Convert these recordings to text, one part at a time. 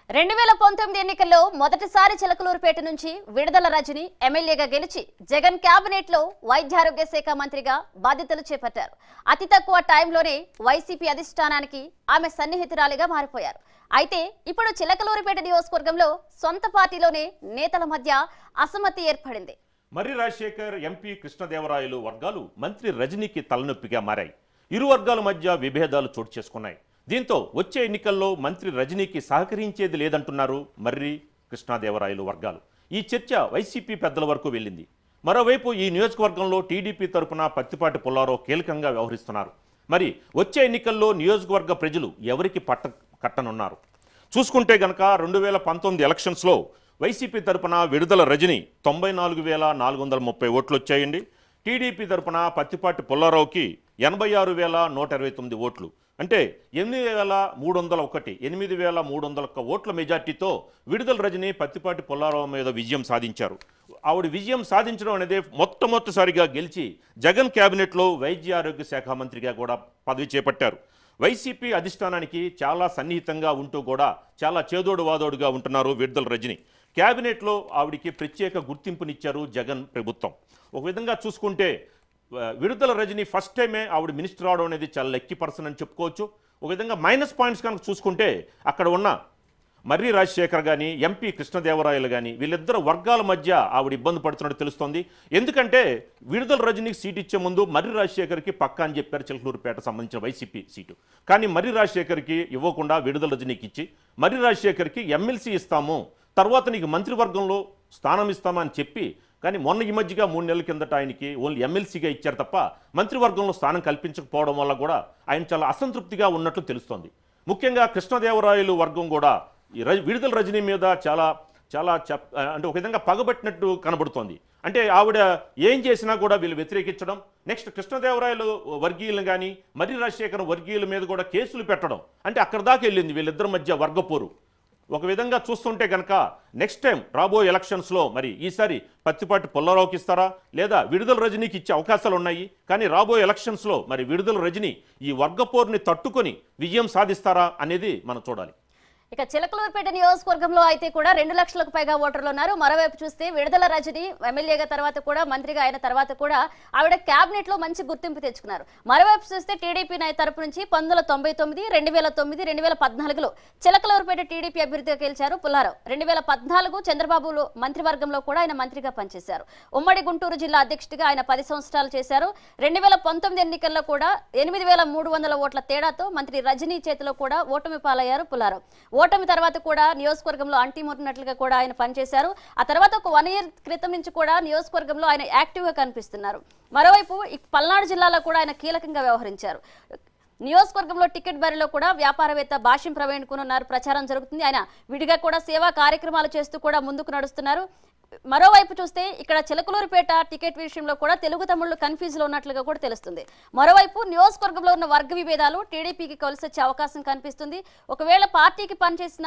రెండు వేల పంతొమ్మిది ఎన్నికల్లో మొదటిసారి చిలకలూరుపేట నుంచి విడుదల రజని ఎమ్మెల్యేగా గెలిచి జగన్ కేబినెట్ లో వైద్యారోగ్య శాఖ మంత్రిగా బాధ్యతలు చేపట్టారు అతి తక్కువ టైంలోనే వైసీపీ అధిష్టానానికి ఆమె సన్నిహితురాలిగా మారిపోయారు అయితే ఇప్పుడు చిలకలూరుపేట నియోజకవర్గంలో సొంత పార్టీలోనే నేతల మధ్య అసమ్మతి ఏర్పడింది మర్రి రాజశేఖర్ ఎంపీ కృష్ణదేవరాయలు వర్గాలు మంత్రి రజనీకి తలనొప్పిగా మారాయి ఇరు వర్గాల మధ్య విభేదాలు చోటు చేసుకున్నాయి దీంతో వచ్చే ఎన్నికల్లో మంత్రి రజనీకి సహకరించేది లేదంటున్నారు మర్రి కృష్ణదేవరాయలు వర్గాలు ఈ చర్చ వైసీపీ పెద్దల వరకు వెళ్ళింది మరోవైపు ఈ నియోజకవర్గంలో టీడీపీ తరపున పత్తిపాటి పుల్లారావు కీలకంగా వ్యవహరిస్తున్నారు మరి వచ్చే ఎన్నికల్లో నియోజకవర్గ ప్రజలు ఎవరికి పట్ట కట్టనున్నారు చూసుకుంటే గనక రెండు వేల పంతొమ్మిది ఎలక్షన్స్లో వైసీపీ తరపున విడుదల రజని తొంభై నాలుగు వేల నాలుగు వందల ముప్పై ఓట్లు వచ్చాయండి టీడీపీ తరపున పత్తిపాటి పుల్లారావుకి ఎనభై ఆరు వేల నూట ఇరవై తొమ్మిది ఓట్లు అంటే ఎనిమిది వేల మూడు వందల ఒకటి ఎనిమిది వేల మూడు వందల ఒక్క ఓట్ల మెజార్టీతో విడుదల రజని పత్తిపాటి పుల్లారావు మీద విజయం సాధించారు ఆవిడ విజయం సాధించడం అనేది మొట్టమొదటిసారిగా గెలిచి జగన్ కేబినెట్లో వైద్య ఆరోగ్య శాఖ మంత్రిగా కూడా పదవి చేపట్టారు వైసీపీ అధిష్టానానికి చాలా సన్నిహితంగా ఉంటూ కూడా చాలా చేదోడు వాదోడుగా ఉంటున్నారు విడుదల రజని కేబినెట్లో ఆవిడికి ప్రత్యేక గుర్తింపునిచ్చారు జగన్ ప్రభుత్వం ఒక విధంగా చూసుకుంటే ఆ, విడుదల రజని ఫస్ట్ టైమే ఆవిడ మినిస్టర్ అవడం అనేది చాలా లక్కీ పర్సన్ అని చెప్పుకోవచ్చు ఒక విధంగా మైనస్ పాయింట్స్ కనుక చూసుకుంటే అక్కడ ఉన్న మర్రి రాజశేఖర్ కానీ ఎంపీ కృష్ణదేవరాయలు కానీ వీళ్ళిద్దరు వర్గాల మధ్య ఆవిడ ఇబ్బంది పడుతున్నట్టు తెలుస్తోంది ఎందుకంటే విడుదల రజనీకి సీట్ ఇచ్చే ముందు మర్రి రాజశేఖర్కి పక్కా అని చెప్పారు చిలకలూరుపేట సంబంధించిన వైసీపీ సీటు కానీ మర్రి రాజశేఖర్కి ఇవ్వకుండా విడుదల రజనీకి ఇచ్చి మర్రి రాజశేఖర్కి ఎమ్మెల్సీ ఇస్తాము తర్వాత నీకు మంత్రివర్గంలో స్థానం ఇస్తామని చెప్పి కానీ మొన్న ఈ మధ్యగా మూడు నెలల కిందట ఆయనకి ఓన్లీ ఎమ్మెల్సీగా ఇచ్చారు తప్ప మంత్రివర్గంలో స్థానం కల్పించకపోవడం వల్ల కూడా ఆయన చాలా అసంతృప్తిగా ఉన్నట్లు తెలుస్తోంది ముఖ్యంగా కృష్ణదేవరాయలు వర్గం కూడా ఈ రజ విడుదల రజనీ మీద చాలా చాలా చెప్ అంటే ఒక విధంగా పగబట్టినట్టు కనబడుతోంది అంటే ఆవిడ ఏం చేసినా కూడా వీళ్ళు వ్యతిరేకించడం నెక్స్ట్ కృష్ణదేవరాయలు వర్గీయులు కానీ మర్రి రాజశేఖర వర్గీయుల మీద కూడా కేసులు పెట్టడం అంటే అక్కడ దాకా వెళ్ళింది వీళ్ళిద్దరి మధ్య వర్గపోరు ఒక విధంగా చూస్తుంటే కనుక నెక్స్ట్ టైం రాబోయే ఎలక్షన్స్లో మరి ఈసారి పత్తిపాటి పుల్లారావుకి ఇస్తారా లేదా విడుదల రజనీకి ఇచ్చే అవకాశాలు ఉన్నాయి కానీ రాబోయే ఎలక్షన్స్లో మరి విడుదల రజనీ ఈ వర్గపోరుని తట్టుకొని విజయం సాధిస్తారా అనేది మనం చూడాలి ఇక చిలకలూరుపేట నియోజకవర్గంలో అయితే కూడా రెండు లక్షలకు పైగా ఓటర్లు ఉన్నారు మరోవైపు చూస్తే విడుదల రజని ఎమ్మెల్యేగా తర్వాత కూడా మంత్రిగా అయిన తర్వాత కూడా ఆవిడ కేబినెట్ లో మంచి గుర్తింపు తెచ్చుకున్నారు మరోవైపు చూస్తే టీడీపీ నాయ తరపు నుంచి పంతొమ్మిది వందల తొంభై తొమ్మిది రెండు వేల తొమ్మిది రెండు వేల పద్నాలుగులో చిలకలూరుపేట టీడీపీ అభ్యర్థిగా గెలిచారు పుల్లారావు రెండు వేల పద్నాలుగు చంద్రబాబులో మంత్రివర్గంలో కూడా ఆయన మంత్రిగా పనిచేశారు ఉమ్మడి గుంటూరు జిల్లా అధ్యక్షుడిగా ఆయన పది సంవత్సరాలు చేశారు రెండు వేల పంతొమ్మిది ఎన్నికల్లో కూడా ఎనిమిది వేల మూడు వందల ఓట్ల తేడాతో మంత్రి రజనీ చేతిలో కూడా ఓటమి పాలయ్యారు పుల్లారావు ఓటమి తర్వాత కూడా నియోజకవర్గంలో అంటిముట్టినట్లుగా కూడా ఆయన పనిచేశారు ఆ తర్వాత ఒక వన్ ఇయర్ క్రితం నుంచి కూడా నియోజకవర్గంలో ఆయన యాక్టివ్ గా కనిపిస్తున్నారు మరోవైపు ఈ పల్నాడు జిల్లాలో కూడా ఆయన కీలకంగా వ్యవహరించారు నియోజకవర్గంలో టికెట్ బరిలో కూడా వ్యాపారవేత్త భాష్యం ప్రవీణ్ కున్నారు ప్రచారం జరుగుతుంది ఆయన విడిగా కూడా సేవా కార్యక్రమాలు చేస్తూ కూడా ముందుకు నడుస్తున్నారు మరోవైపు చూస్తే ఇక్కడ చిలకలూరుపేట టికెట్ విషయంలో కూడా తెలుగు తమ్ముళ్ళు కన్ఫ్యూజ్ లో ఉన్నట్లుగా కూడా తెలుస్తుంది మరోవైపు నియోజకవర్గంలో ఉన్న వర్గ విభేదాలు టీడీపీకి కలిసి వచ్చే అవకాశం కనిపిస్తుంది ఒకవేళ పార్టీకి పనిచేసిన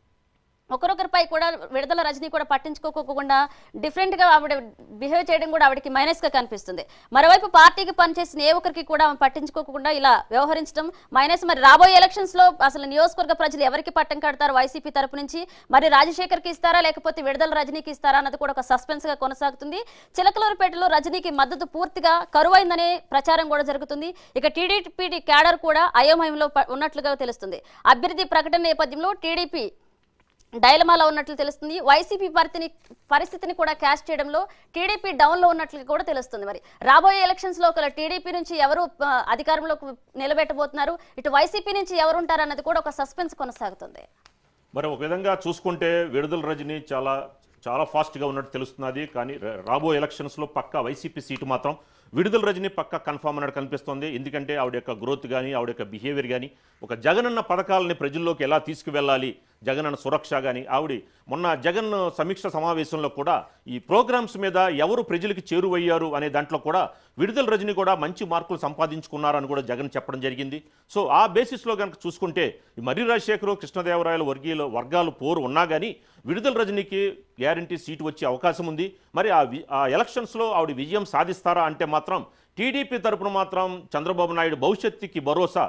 ఒకరొకరిపై కూడా విడుదల రజనీ కూడా పట్టించుకోకుండా డిఫరెంట్ గా ఆవిడ బిహేవ్ చేయడం కూడా ఆవిడకి మైనస్ గా కనిపిస్తుంది మరోవైపు పార్టీకి పనిచేసిన ఏ ఒక్కరికి కూడా ఆమె పట్టించుకోకుండా ఇలా వ్యవహరించడం మైనస్ మరి రాబోయే ఎలక్షన్స్ లో అసలు నియోజకవర్గ ప్రజలు ఎవరికి పట్టం కడతారు వైసీపీ తరపు నుంచి మరి రాజశేఖర్కి ఇస్తారా లేకపోతే విడుదల రజనీకి ఇస్తారా అన్నది కూడా ఒక సస్పెన్స్ గా కొనసాగుతుంది చిలకలూరుపేటలో రజనీకి మద్దతు పూర్తిగా కరువైందనే ప్రచారం కూడా జరుగుతుంది ఇక టీడీపీ క్యాడర్ కూడా అయోమయంలో ప- ఉన్నట్లుగా తెలుస్తుంది అభ్యర్థి ప్రకటన నేపథ్యంలో టీడీపీ డైలమాలో ఉన్నట్లు తెలుస్తుంది వైసీపీ పరిస్థితిని పరిస్థితిని కూడా క్యాష్ చేయడంలో టీడీపీ డౌన్ లో ఉన్నట్లు కూడా తెలుస్తుంది మరి రాబోయే ఎలక్షన్స్ లో ఒకవేళ టీడీపీ నుంచి ఎవరు ఆ, అధికారంలోకి నిలబెట్టబోతున్నారు ఇటు వైసీపీ నుంచి ఎవరు ఉంటారు అన్నది కూడా ఒక సస్పెన్స్ కొనసాగుతుంది మరి ఒక విధంగా చూసుకుంటే విడుదల రజని చాలా చాలా ఫాస్ట్గా ఉన్నట్టు తెలుస్తున్నది కానీ ర- రాబోయే ఎలక్షన్స్లో పక్క వైసీపీ సీటు మాత్రం విడుదల రజని పక్క కన్ఫామ్ అన్నట్టు కనిపిస్తోంది ఎందుకంటే ఆవిడ యొక్క గ్రోత్ కానీ ఆవిడ యొక్క బిహేవియర్ కానీ ఒక జగనన్న పథకాలని ప్రజల్లోకి ఎలా తీసుకువెళ్ళాలి జగనన్న సురక్ష కానీ ఆవిడ మొన్న జగన్ సమీక్ష సమావేశంలో కూడా ఈ ప్రోగ్రామ్స్ మీద ఎవరు ప్రజలకి చేరువయ్యారు అనే దాంట్లో కూడా విడుదల రజని కూడా మంచి మార్కులు సంపాదించుకున్నారని కూడా జగన్ చెప్పడం జరిగింది సో ఆ బేసిస్లో కనుక చూసుకుంటే ఈ మర్రి రాజశేఖరు కృష్ణదేవరాయల వర్గీయులు వర్గాలు పోరు ఉన్నా కానీ విడుదల రజనీకి గ్యారంటీ సీటు వచ్చే అవకాశం ఉంది మరి ఆ వి- ఆ ఎలక్షన్స్లో ఆవిడ విజయం సాధిస్తారా అంటే మాత్రం టీడీపీ తరపున మాత్రం చంద్రబాబు నాయుడు భవిష్యత్తుకి భరోసా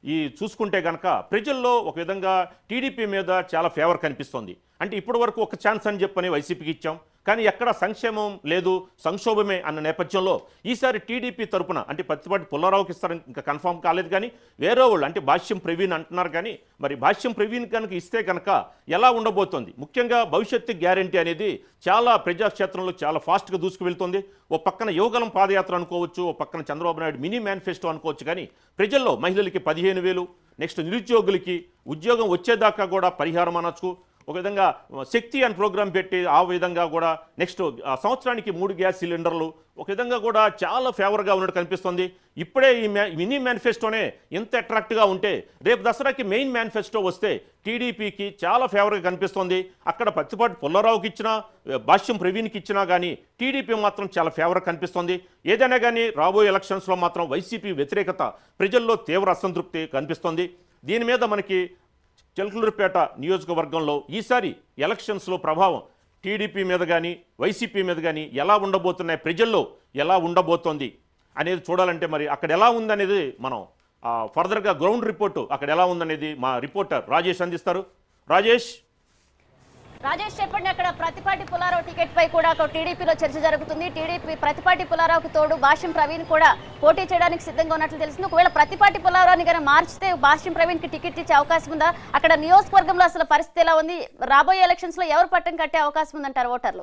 ఈ చూసుకుంటే కనుక ప్రజల్లో ఒక విధంగా టీడీపీ మీద చాలా ఫేవర్ కనిపిస్తోంది అంటే ఇప్పటి వరకు ఒక ఛాన్స్ అని చెప్పని వైసీపీకి ఇచ్చాం కానీ ఎక్కడ సంక్షేమం లేదు సంక్షోభమే అన్న నేపథ్యంలో ఈసారి టీడీపీ తరపున అంటే పత్తిపాటి పుల్లారావుకి ఇస్తారని ఇంకా కన్ఫర్మ్ కాలేదు కానీ వేరే వాళ్ళు అంటే భాష్యం ప్రవీణ్ అంటున్నారు కానీ మరి భాష్యం ప్రవీణ్ కనుక ఇస్తే కనుక ఎలా ఉండబోతోంది ముఖ్యంగా భవిష్యత్తు గ్యారంటీ అనేది చాలా ప్రజాక్షేత్రంలో చాలా ఫాస్ట్గా దూసుకు వెళ్తుంది ఓ పక్కన యువగలం పాదయాత్ర అనుకోవచ్చు ఓ పక్కన చంద్రబాబు నాయుడు మినీ మేనిఫెస్టో అనుకోవచ్చు కానీ ప్రజల్లో మహిళలకి పదిహేను వేలు నెక్స్ట్ నిరుద్యోగులకి ఉద్యోగం వచ్చేదాకా కూడా పరిహారం అనొచ్చు ఒక విధంగా శక్తి అని ప్రోగ్రాం పెట్టి ఆ విధంగా కూడా నెక్స్ట్ ఆ సంవత్సరానికి మూడు గ్యాస్ సిలిండర్లు ఒక విధంగా కూడా చాలా ఫేవర్గా ఉన్నట్టు కనిపిస్తుంది ఇప్పుడే ఈ మ్యా మినీ మేనిఫెస్టోనే ఎంత అట్రాక్ట్గా ఉంటే రేపు దసరాకి మెయిన్ మేనిఫెస్టో వస్తే టీడీపీకి చాలా ఫేవర్గా కనిపిస్తుంది అక్కడ పత్తిపాటి పుల్లారావుకి ఇచ్చినా భాష్యం ప్రవీణ్కి ఇచ్చినా కానీ టీడీపీ మాత్రం చాలా ఫేవర్ కనిపిస్తుంది ఏదైనా కానీ రాబోయే ఎలక్షన్స్లో మాత్రం వైసీపీ వ్యతిరేకత ప్రజల్లో తీవ్ర అసంతృప్తి కనిపిస్తుంది దీని మీద మనకి చిలకలూరుపేట నియోజకవర్గంలో ఈసారి ఎలక్షన్స్లో ప్రభావం టీడీపీ మీద కానీ వైసీపీ మీద కానీ ఎలా ఉండబోతున్నాయి ప్రజల్లో ఎలా ఉండబోతోంది అనేది చూడాలంటే మరి అక్కడ ఎలా ఉందనేది మనం ఆ, ఫర్దర్గా గ్రౌండ్ రిపోర్టు అక్కడ ఎలా ఉందనేది మా రిపోర్టర్ రాజేష్ అందిస్తారు రాజేష్ రాజేష్ చెప్పండి అక్కడ ప్రతిపాటి పులారావు టికెట్ పై కూడా ఒక టీడీపీలో చర్చ జరుగుతుంది టీడీపీ ప్రతిపాటి పులారావుకి తోడు భాష్యం ప్రవీణ్ కూడా పోటీ చేయడానికి సిద్ధంగా ఉన్నట్లు తెలిసింది ఒకవేళ ప్రతిపాటి పులారావుని కనుక మార్చితే భాష్యం ప్రవీణ్ కి టికెట్ ఇచ్చే అవకాశం ఉందా అక్కడ నియోజకవర్గంలో అసలు పరిస్థితి ఎలా ఉంది రాబోయే ఎలక్షన్స్ లో ఎవరు పట్టం కట్టే అవకాశం ఉందంటారు ఓటర్లు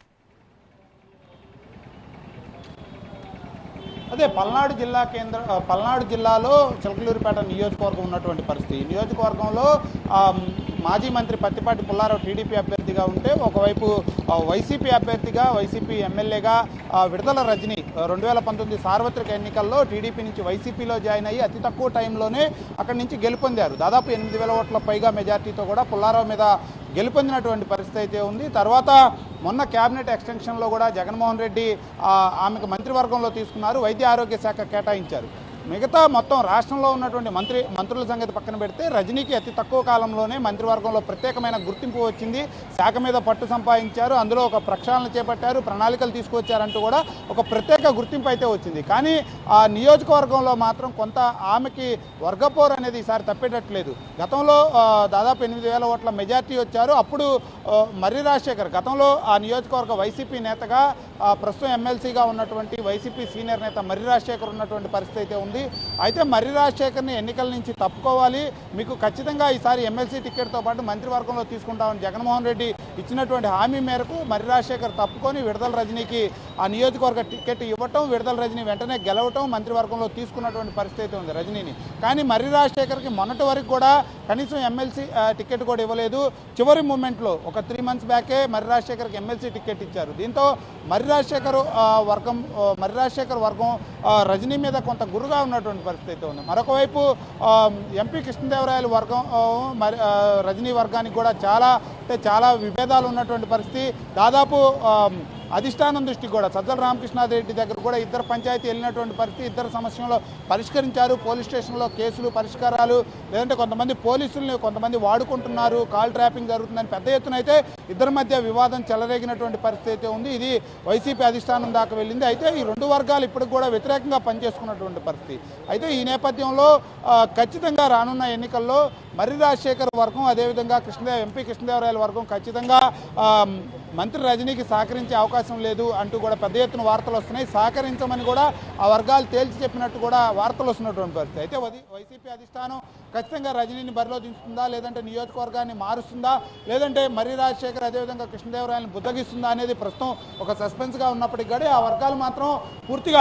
అదే పల్నాడు జిల్లా కేంద్ర ఆ, పల్నాడు జిల్లాలో చిలకలూరిపేట నియోజకవర్గం ఉన్నటువంటి పరిస్థితి ఈ నియోజకవర్గంలో ఆ, మాజీ మంత్రి పత్తిపాటి పుల్లారావు టీడీపీ అభ్యర్థిగా ఉంటే ఒకవైపు ఆ, వైసీపీ అభ్యర్థిగా వైసీపీ ఎమ్మెల్యేగా ఆ, విడుదల రజని రెండు వేల పంతొమ్మిది సార్వత్రిక ఎన్నికల్లో టీడీపీ నుంచి వైసీపీలో జాయిన్ అయ్యి అతి తక్కువ టైంలోనే అక్కడి నుంచి గెలుపొందారు దాదాపు ఎనిమిది వేల ఓట్ల పైగా మెజార్టీతో కూడా పుల్లారావు మీద గెలుపొందినటువంటి పరిస్థితి అయితే ఉంది తర్వాత మొన్న క్యాబినెట్ ఎక్స్టెన్షన్లో కూడా జగన్మోహన్ రెడ్డి ఆ, ఆమెకు మంత్రివర్గంలో తీసుకున్నారు వైద్య ఆరోగ్య శాఖ కేటాయించారు మిగతా మొత్తం రాష్ట్రంలో ఉన్నటువంటి మంత్రి మంత్రుల సంగతి పక్కన పెడితే రజనీకి అతి తక్కువ కాలంలోనే మంత్రివర్గంలో ప్రత్యేకమైన గుర్తింపు వచ్చింది శాఖ మీద పట్టు సంపాదించారు అందులో ఒక ప్రక్షాళన చేపట్టారు ప్రణాళికలు తీసుకొచ్చారంటూ కూడా ఒక ప్రత్యేక గుర్తింపు అయితే వచ్చింది కానీ ఆ నియోజకవర్గంలో మాత్రం కొంత ఆమెకి వర్గపోరు అనేది ఈసారి తప్పేటట్లేదు గతంలో ఆ, దాదాపు ఎనిమిది వేల ఓట్ల మెజార్టీ వచ్చారు అప్పుడు ఆ, మర్రి రాజశేఖర్ గతంలో ఆ నియోజకవర్గ వైసీపీ నేతగా ఆ, ప్రస్తుతం ఎమ్మెల్సీగా ఉన్నటువంటి వైసీపీ సీనియర్ నేత మర్రి రాజశేఖర్ ఉన్నటువంటి పరిస్థితి అయితే ఉంది అయితే మర్రి రాజశేఖర్ని ఎన్నికల నుంచి తప్పుకోవాలి మీకు ఖచ్చితంగా ఈసారి ఎమ్మెల్సీ టికెట్తో పాటు మంత్రివర్గంలో తీసుకుంటామని జగన్మోహన్ రెడ్డి ఇచ్చినటువంటి హామీ మేరకు మర్రి రాజశేఖర్ తప్పుకొని విడుదల రజనీకి ఆ నియోజకవర్గ టికెట్ ఇవ్వటం విడుదల రజనీ వెంటనే గెలవటం మంత్రివర్గంలో తీసుకున్నటువంటి పరిస్థితి అయితే ఉంది రజనీని కానీ మర్రి రాజశేఖర్కి మొన్నటి వరకు కూడా కనీసం ఎమ్మెల్సీ టికెట్ కూడా ఇవ్వలేదు చివరి మూమెంట్లో ఒక త్రీ మంత్స్ బ్యాకే మర్రి రాజశేఖర్కి ఎమ్మెల్సీ టికెట్ ఇచ్చారు దీంతో మర్రి రాజశేఖర్ ఆ, వర్గం ఆ, మర్రి రాజశేఖర్ వర్గం ఆ, రజనీ మీద కొంత గురుగా ఉన్నటువంటి పరిస్థితి అయితే ఉంది మరొక వైపు ఆ, ఎంపీ కృష్ణదేవరాయల వర్గం ఆ, మరి ఆ, రజనీ వర్గానికి కూడా చాలా అంటే చాలా విభేదాలు ఉన్నటువంటి పరిస్థితి దాదాపు ఆ, అధిష్టానం దృష్టికి కూడా సజ్జల రామకృష్ణారెడ్డి దగ్గర కూడా ఇద్దరు పంచాయతీ వెళ్ళినటువంటి పరిస్థితి ఇద్దరు సమస్యలో పరిష్కరించారు పోలీస్ స్టేషన్లో కేసులు పరిష్కారాలు లేదంటే కొంతమంది పోలీసుల్ని కొంతమంది వాడుకుంటున్నారు కాల్ ట్రాపింగ్ జరుగుతుందని పెద్ద ఎత్తున అయితే ఇద్దరి మధ్య వివాదం చెలరేగినటువంటి పరిస్థితి అయితే ఉంది ఇది వైసీపీ అధిష్టానం దాకా వెళ్ళింది అయితే ఈ రెండు వర్గాలు ఇప్పటికి కూడా వ్యతిరేకంగా పనిచేసుకున్నటువంటి పరిస్థితి అయితే ఈ నేపథ్యంలో ఆ, ఖచ్చితంగా రానున్న ఎన్నికల్లో మర్రి రాజశేఖర్ వర్గం అదేవిధంగా కృష్ణదేవ ఎంపీ కృష్ణదేవరాయల వర్గం ఖచ్చితంగా ఆ, మంత్రి రజనీకి సహకరించే అవకాశం లేదు అంటూ కూడా పెద్ద ఎత్తున వార్తలు వస్తున్నాయి సహకరించమని కూడా ఆ వర్గాలు తేల్చి చెప్పినట్టు కూడా వార్తలు వస్తున్నటువంటి పరిస్థితి అయితే వది- వైసీపీ అధిష్టానం ఖచ్చితంగా రజనీని బరిలో దించుతుందా లేదంటే నియోజకవర్గాన్ని మారుస్తుందా లేదంటే మర్రి రాజశేఖర్ అదేవిధంగా కృష్ణదేవరాయలను బుద్ధగిస్తుందా అనేది ప్రస్తుతం ఒక సస్పెన్స్గా ఉన్నప్పటికీ కూడా ఆ వర్గాలు మాత్రం పూర్తిగా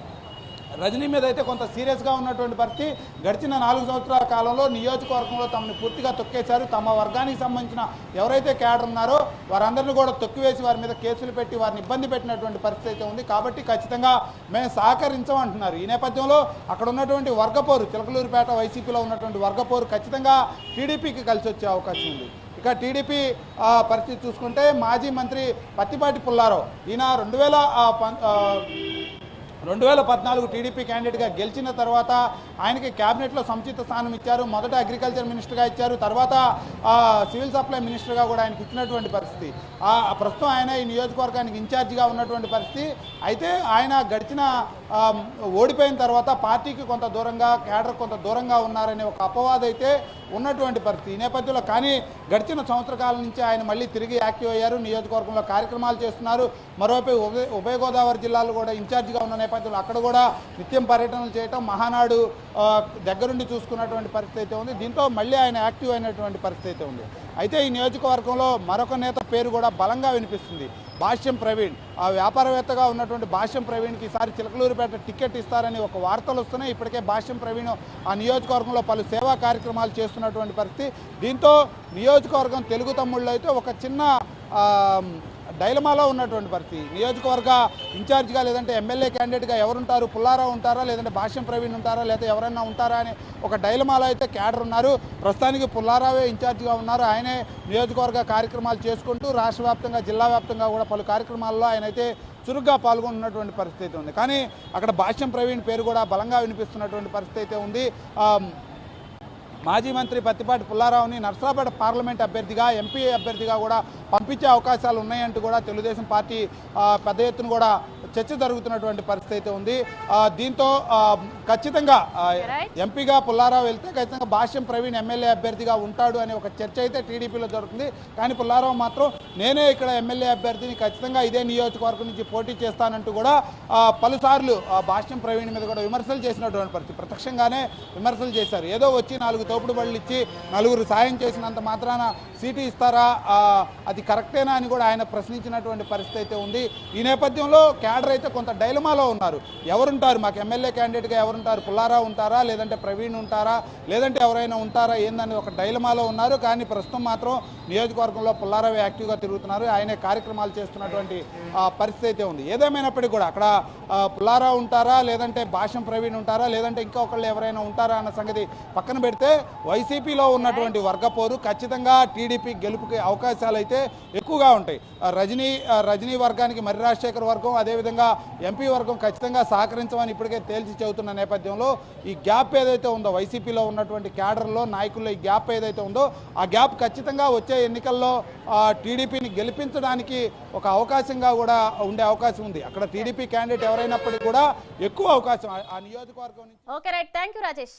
రజనీ మీద అయితే కొంత సీరియస్గా ఉన్నటువంటి పరిస్థితి గడిచిన నాలుగు సంవత్సరాల కాలంలో నియోజకవర్గంలో తమని పూర్తిగా తొక్కేశారు తమ వర్గానికి సంబంధించిన ఎవరైతే క్యాడర్ ఉన్నారో వారందరినీ కూడా తొక్కివేసి వారి మీద కేసులు పెట్టి వారిని ఇబ్బంది పెట్టినటువంటి పరిస్థితి అయితే ఉంది కాబట్టి ఖచ్చితంగా మేము సహకరించమంటున్నారు ఈ నేపథ్యంలో అక్కడ ఉన్నటువంటి వర్గపోరు చిలకలూరుపేట వైసీపీలో ఉన్నటువంటి వర్గపోరు ఖచ్చితంగా టీడీపీకి కలిసి వచ్చే అవకాశం ఉంది ఇక టీడీపీ ఆ, పరిస్థితి చూసుకుంటే మాజీ మంత్రి పత్తిపాటి పుల్లారావు ఈయన రెండు వేల ఆ, పం- ఆ, రెండు వేల పద్నాలుగు టీడీపీ క్యాండిడేట్గా గెలిచిన తర్వాత ఆయనకి క్యాబినెట్లో సముచిత స్థానం ఇచ్చారు మొదట అగ్రికల్చర్ మినిస్టర్గా ఇచ్చారు తర్వాత ఆ, సివిల్ సప్లై మినిస్టర్గా కూడా ఆయనకి ఇచ్చినటువంటి పరిస్థితి ఆ ప్రస్తుతం ఆయన ఈ నియోజకవర్గానికి ఇన్ఛార్జిగా ఉన్నటువంటి పరిస్థితి అయితే ఆయన గడిచిన ఆ, ఓడిపోయిన తర్వాత పార్టీకి కొంత దూరంగా కేడర్ కొంత దూరంగా ఉన్నారనే ఒక అపవాదం అయితే ఉన్నటువంటి పరిస్థితి ఈ నేపథ్యంలో కానీ గడిచిన సంవత్సర కాలం నుంచి ఆయన మళ్ళీ తిరిగి యాక్టివ్ అయ్యారు నియోజకవర్గంలో కార్యక్రమాలు చేస్తున్నారు మరోవైపు ఉభయ ఉభయ గోదావరి జిల్లాలో కూడా ఇన్ఛార్జిగా ఉన్న నేపథ్యంలో అక్కడ కూడా నిత్యం పర్యటనలు చేయటం మహానాడు ఆ, దగ్గరుండి చూసుకున్నటువంటి పరిస్థితి అయితే ఉంది దీంతో మళ్ళీ ఆయన యాక్టివ్ అయినటువంటి పరిస్థితి అయితే ఉంది అయితే ఈ నియోజకవర్గంలో మరొక నేత పేరు కూడా బలంగా వినిపిస్తుంది భాష్యం ప్రవీణ్ ఆ వ్యాపారవేత్తగా ఉన్నటువంటి భాష్యం ప్రవీణ్కి ఈసారి చిలకలూరుపేట టికెట్ ఇస్తారని ఒక వార్తలు వస్తున్నాయి ఇప్పటికే భాష్యం ప్రవీణ్ ఆ నియోజకవర్గంలో పలు సేవా కార్యక్రమాలు చేస్తున్నటువంటి పరిస్థితి దీంతో నియోజకవర్గం తెలుగు తమ్ముళ్ళు అయితే ఒక చిన్న ఆ, డైలమాలో ఉన్నటువంటి పరిస్థితి నియోజకవర్గ ఇన్ఛార్జిగా లేదంటే ఎమ్మెల్యే క్యాండిడేట్గా ఎవరుంటారు పుల్లారావు ఉంటారా లేదంటే భాష్యం ప్రవీణ్ ఉంటారా లేదా ఎవరైనా ఉంటారా అని ఒక డైలమాలో అయితే క్యాడర్ ఉన్నారు ప్రస్తుతానికి పుల్లారావే ఇన్ఛార్జిగా ఉన్నారు ఆయనే నియోజకవర్గ కార్యక్రమాలు చేసుకుంటూ రాష్ట్ర వ్యాప్తంగా జిల్లా వ్యాప్తంగా కూడా పలు కార్యక్రమాల్లో ఆయన అయితే చురుగ్గా పాల్గొంటున్నటువంటి పరిస్థితి అయితే ఉంది కానీ అక్కడ భాష్యం ప్రవీణ్ పేరు కూడా బలంగా వినిపిస్తున్నటువంటి పరిస్థితి అయితే ఉంది ఆ, మాజీ మంత్రి పత్తిపాటి పుల్లారావుని నర్సరాపేట పార్లమెంట్ అభ్యర్థిగా ఎంపీ అభ్యర్థిగా కూడా పంపించే అవకాశాలు ఉన్నాయంటూ కూడా తెలుగుదేశం పార్టీ ఆ, పెద్ద ఎత్తున కూడా చర్చ జరుగుతున్నటువంటి పరిస్థితి అయితే ఉంది ఆ, దీంతో ఆ, ఖచ్చితంగా ఆ, Right. ఎంపీగా పుల్లారావు వెళ్తే ఖచ్చితంగా భాష్యం ప్రవీణ్ ఎమ్మెల్యే అభ్యర్థిగా ఉంటాడు అనే ఒక చర్చ అయితే టీడీపీలో జరుగుతుంది కానీ పుల్లారావు మాత్రం నేనే ఇక్కడ ఎమ్మెల్యే అభ్యర్థిని ఖచ్చితంగా ఇదే నియోజకవర్గం నుంచి పోటీ చేస్తానంటూ కూడా ఆ, పలుసార్లు ఆ, భాష్యం ప్రవీణ్ మీద కూడా విమర్శలు చేసినటువంటి పరిస్థితి ప్రత్యక్షంగానే విమర్శలు చేశారు ఏదో వచ్చి నాలుగు తోపుడు బళ్ళు ఇచ్చి నలుగురు సాయం చేసినంత మాత్రాన సీటు ఇస్తారా ఆ, అది కరెక్టేనా అని కూడా ఆయన ప్రశ్నించినటువంటి పరిస్థితి అయితే ఉంది ఈ నేపథ్యంలో క్యాడర్ అయితే కొంత డైలమాలో ఉన్నారు ఎవరుంటారు మాకు ఎమ్మెల్యే క్యాండిడేట్గా ఎవరుంటారు పుల్లారావు ఉంటారా లేదంటే ప్రవీణ్ ఉంటారా లేదంటే ఎవరైనా ఉంటారా ఏందని ఒక డైలమాలో ఉన్నారు కానీ ప్రస్తుతం మాత్రం నియోజకవర్గంలో పుల్లారావు యాక్టివ్గా తిరుగుతున్నారు ఆయనే కార్యక్రమాలు చేస్తున్నటువంటి ఆ, పరిస్థితి అయితే ఉంది ఏదేమైనప్పటికీ కూడా అక్కడ ఆ, పుల్లారావు ఉంటారా లేదంటే భాష్యం ప్రవీణ్ ఉంటారా లేదంటే ఇంకా ఒకళ్ళు ఎవరైనా ఉంటారా అన్న సంగతి పక్కన పెడితే వైసీపీలో ఉన్నటువంటి వర్గపోరు ఖచ్చితంగా టీడీపీ గెలుపుకి అవకాశాలు అయితే ఎక్కువగా ఉంటాయి ఆ, రజనీ ఆ, రజనీ వర్గానికి మర్రి రాజశేఖర్ వర్గం అదేవిధంగా ఎంపీ వర్గం ఖచ్చితంగా సహకరించమని ఇప్పటికే తేల్చి చెబుతున్న నేపథ్యంలో ఈ గ్యాప్ ఏదైతే ఉందో వైసీపీలో ఉన్నటువంటి క్యాడర్లో నాయకుల్లో ఈ గ్యాప్ ఏదైతే ఉందో ఆ గ్యాప్ ఖచ్చితంగా వచ్చే ఎన్నికల్లో ఆ, టీడీపీని గెలిపించడానికి ఒక అవకాశంగా కూడా ఉండే అవకాశం ఉంది అక్కడ టీడీపీ క్యాండిడేట్ ఎవరైనప్పటికీ కూడా ఎక్కువ అవకాశం ఆ- ఆ నియోజకవర్గం నుంచి okay right thank you Rajesh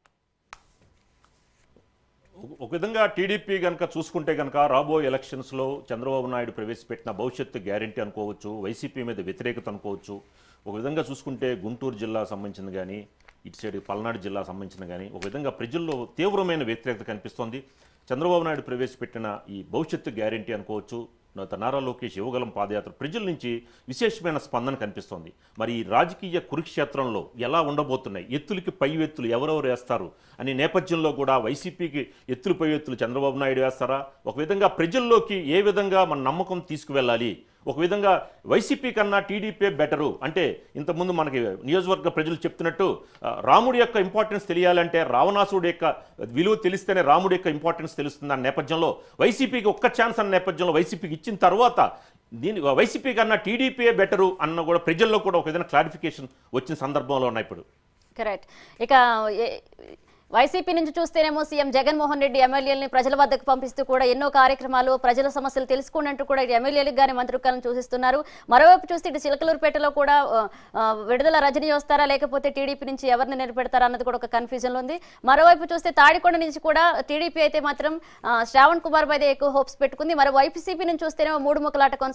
ఒక- ఒక విధంగా టీడీపీ కనుక చూసుకుంటే కనుక రాబోయే ఎలక్షన్స్లో చంద్రబాబు నాయుడు ప్రవేశపెట్టిన భవిష్యత్తు గ్యారంటీ అనుకోవచ్చు వైసీపీ మీద వ్యతిరేకత అనుకోవచ్చు ఒక విధంగా చూసుకుంటే గుంటూరు జిల్లా సంబంధించింది కానీ ఇటు సైడ్ పల్నాడు జిల్లా సంబంధించిన కానీ ఒక విధంగా ప్రజల్లో తీవ్రమైన వ్యతిరేకత కనిపిస్తోంది చంద్రబాబు నాయుడు ప్రవేశపెట్టిన ఈ భవిష్యత్తు గ్యారంటీ అనుకోవచ్చు తర్వాత నారా లోకేష్ యువగలం పాదయాత్ర ప్రజల నుంచి విశేషమైన స్పందన కనిపిస్తోంది మరి ఈ రాజకీయ కురుక్షేత్రంలో ఎలా ఉండబోతున్నాయి ఎత్తులకి పై ఎత్తులు ఎవరెవరు వేస్తారు అనే నేపథ్యంలో కూడా వైసీపీకి ఎత్తులు పై ఎత్తులు చంద్రబాబు నాయుడు వేస్తారా ఒక విధంగా ప్రజల్లోకి ఏ విధంగా మన నమ్మకం తీసుకువెళ్ళాలి ఒక విధంగా వైసీపీ కన్నా టీడీపీ బెటరు అంటే ఇంతకుముందు మనకి నియోజకవర్గ ప్రజలు చెప్తున్నట్టు ఆ, రాముడి యొక్క ఇంపార్టెన్స్ తెలియాలంటే రావణాసుడి యొక్క విలువ తెలిస్తేనే రాముడి యొక్క ఇంపార్టెన్స్ తెలుస్తుంది అన్న నేపథ్యంలో వైసీపీకి ఒక్క ఛాన్స్ అన్న నేపథ్యంలో వైసీపీకి ఇచ్చిన తర్వాత దీని వైసీపీ కన్నా టీడీపీయే బెటరు అన్న కూడా ప్రజల్లో కూడా ఒక విధంగా క్లారిఫికేషన్ వచ్చిన సందర్భంలో ఉన్నాయి ఇప్పుడు కరెక్ట్ ఇక ఏ- వైసీపీ నుంచి చూస్తేనేమో సీఎం జగన్మోహన్ రెడ్డి ఎమ్మెల్యేలని ప్రజల వద్దకు పంపిస్తూ కూడా ఎన్నో కార్యక్రమాలు ప్రజల సమస్యలు తెలుసుకున్నట్టు కూడా ఇటు ఎమ్మెల్యేలకు కానీ మంత్రికాలను చూసిస్తున్నారు మరోవైపు చూస్తే ఇటు చిలకలూరుపేటలో కూడా ఆ, ఆ, విడుదల రజనీ వస్తారా లేకపోతే టీడీపీ నుంచి ఎవరిని నిలబెడతారా అన్నది కూడా ఒక కన్ఫ్యూజన్లో ఉంది మరోవైపు చూస్తే తాడికొండ నుంచి కూడా టీడీపీ అయితే మాత్రం ఆ, శ్రావణ్ కుమార్ మీద ఎక్కువ హోప్స్ పెట్టుకుంది మరి వైసీపీ నుంచి చూస్తేనేమో మూడు ముక్కలాట కొనసాగుతుంది